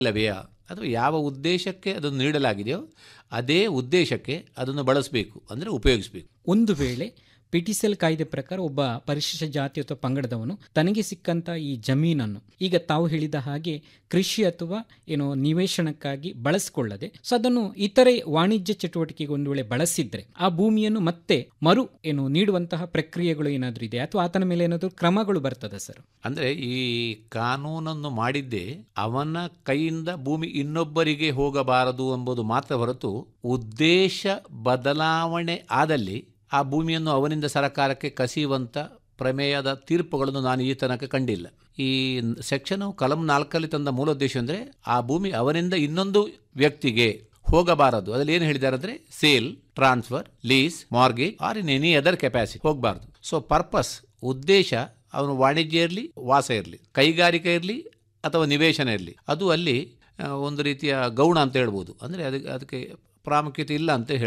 ಇಲ್ಲವೆಯಾ ಅಥವಾ ಯಾವ ಉದ್ದೇಶಕ್ಕೆ ಅದನ್ನು ನೀಡಲಾಗಿದೆಯೋ ಅದೇ ಉದ್ದೇಶಕ್ಕೆ ಅದನ್ನು ಬಳಸಬೇಕು ಅಂದರೆ ಉಪಯೋಗಿಸಬೇಕು ಒಂದು ವೇಳೆ ಪಿಟಿಸೆಲ್ ಕಾಯ್ದೆ ಪ್ರಕಾರ ಒಬ್ಬ ಪರಿಶಿಷ್ಟ ಜಾತಿ ಅಥವಾ ಪಂಗಡದವನು ತನಗೆ ಸಿಕ್ಕಂತ ಈ ಜಮೀನನ್ನು ಈಗ ತಾವು ಹೇಳಿದ ಹಾಗೆ ಕೃಷಿ ಅಥವಾ ಏನು ನಿವೇಶನಕ್ಕಾಗಿ ಬಳಸಿಕೊಳ್ಳದೆ ಸೊ ಅದನ್ನು ಇತರೆ ವಾಣಿಜ್ಯ ಚಟುವಟಿಕೆಗೆ ಒಂದು ವೇಳೆ ಬಳಸಿದ್ರೆ ಆ ಭೂಮಿಯನ್ನು ಮತ್ತೆ ಮರು ಏನು ನೀಡುವಂತಹ ಪ್ರಕ್ರಿಯೆಗಳು ಏನಾದರೂ ಇದೆ ಅಥವಾ ಆತನ ಮೇಲೆ ಏನಾದರೂ ಕ್ರಮಗಳು ಬರ್ತದೆ ಸರ್ ಅಂದರೆ ಈ ಕಾನೂನನ್ನು ಮಾಡಿದ್ದೇ ಅವನ ಕೈಯಿಂದ ಭೂಮಿ ಇನ್ನೊಬ್ಬರಿಗೆ ಹೋಗಬಾರದು ಎಂಬುದು ಮಾತ್ರ ಹೊರತು ಉದ್ದೇಶ ಬದಲಾವಣೆ ಆದಲ್ಲಿ ಆ ಭೂಮಿಯನ್ನು ಅವನಿಂದ ಸರಕಾರಕ್ಕೆ ಕಸಿಯುವಂಥ ಪ್ರಮೇಯದ ತೀರ್ಪುಗಳನ್ನು ನಾನು ಈ ತನಕ ಕಂಡಿಲ್ಲ ಈ ಸೆಕ್ಷನ್ ಕಲಂ ನಾಲ್ಕಲ್ಲಿ ತಂದ ಮೂಲ ಉದ್ದೇಶ ಅಂದರೆ ಆ ಭೂಮಿ ಅವನಿಂದ ಇನ್ನೊಂದು ವ್ಯಕ್ತಿಗೆ ಹೋಗಬಾರದು ಅದರಲ್ಲಿ ಏನು ಹೇಳಿದ್ದಾರೆ ಅಂದರೆ sale transfer lease mortgage or in any other capacity ಹೋಗಬಾರ್ದು ಸೊ ಪರ್ಪಸ್ ಉದ್ದೇಶ ಅವನು ವಾಣಿಜ್ಯ ಇರಲಿ ವಾಸ ಇರಲಿ ಕೈಗಾರಿಕೆ ಇರಲಿ ಅಥವಾ ನಿವೇಶನ ಇರಲಿ ಅದು ಅಲ್ಲಿ ಆ, ಒಂದು ರೀತಿಯ ಗೌಣ ಅಂತ ಹೇಳ್ಬೋದು ಅಂದರೆ ಅದಕ್ಕೆ ಅದಕ್ಕೆ ಪ್ರಾಮುಖ್ಯತೆ ಇಲ್ಲ ಅಂತ ಹೇಳಿ